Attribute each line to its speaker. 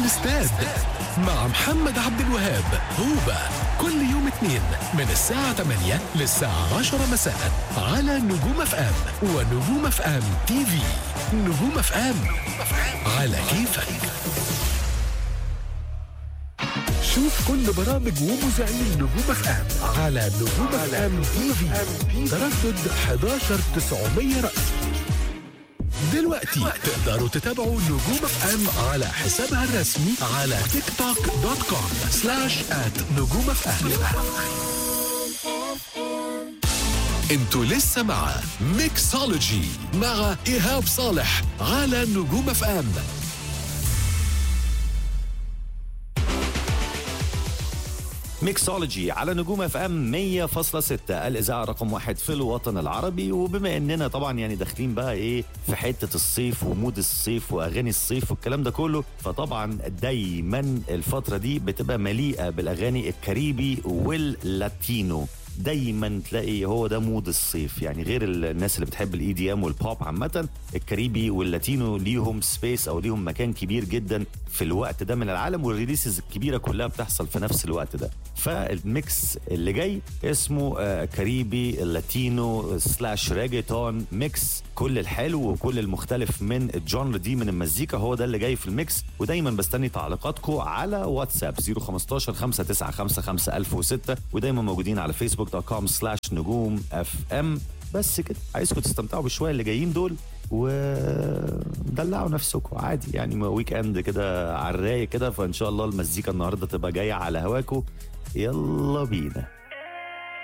Speaker 1: الاستاد مع محمد عبد الوهاب هوبا كل يوم اثنين من الساعة 8 للساعة 10 مساء على نجوم اف ام ونجوم اف ام تي في نجوم اف ام على كيفك شوف كل برامج ومذيعين نجوم اف ام على نجوم اف ام تي في تردد 11 900 رأس دلوقتي تقدروا تتابعوا نجوم اف ام على حسابها الرسمي على تيك توك دوت كوم سلاش ات نجوم اف ام انتوا لسه مع ميكسولوجي مع ايهاب صالح على نجوم اف ام
Speaker 2: ميكسولوجي على نجوم اف ام 100.6 الاذاعه رقم واحد في الوطن العربي وبما اننا طبعا يعني داخلين بقى ايه في حته الصيف ومود الصيف واغاني الصيف والكلام ده كله فطبعا دايما الفتره دي بتبقى مليئه بالاغاني الكاريبي واللاتينو دايما تلاقي هو ده مود الصيف يعني غير الناس اللي بتحب الاي دي ام والبوب عامه الكاريبي واللاتينو ليهم سبيس او ليهم مكان كبير جدا في الوقت ده من العالم والريليسز الكبيره كلها بتحصل في نفس الوقت ده فالميكس اللي جاي اسمه آه، كاريبي لاتينو سلاش ريجيتون ميكس كل الحلو وكل المختلف من الجانر دي من المزيكا هو ده اللي جاي في الميكس ودايما بستني تعليقاتكم على واتساب 015 5955 1006 ودايما موجودين على فيسبوك دوت كوم سلاش نجوم اف ام بس كده عايزكم تستمتعوا بالشويه اللي جايين دول ودلعوا نفسكم عادي يعني ويك اند كده على الرايق كده فان شاء الله المزيكا النهارده تبقى جايه على هواكم يلا بينا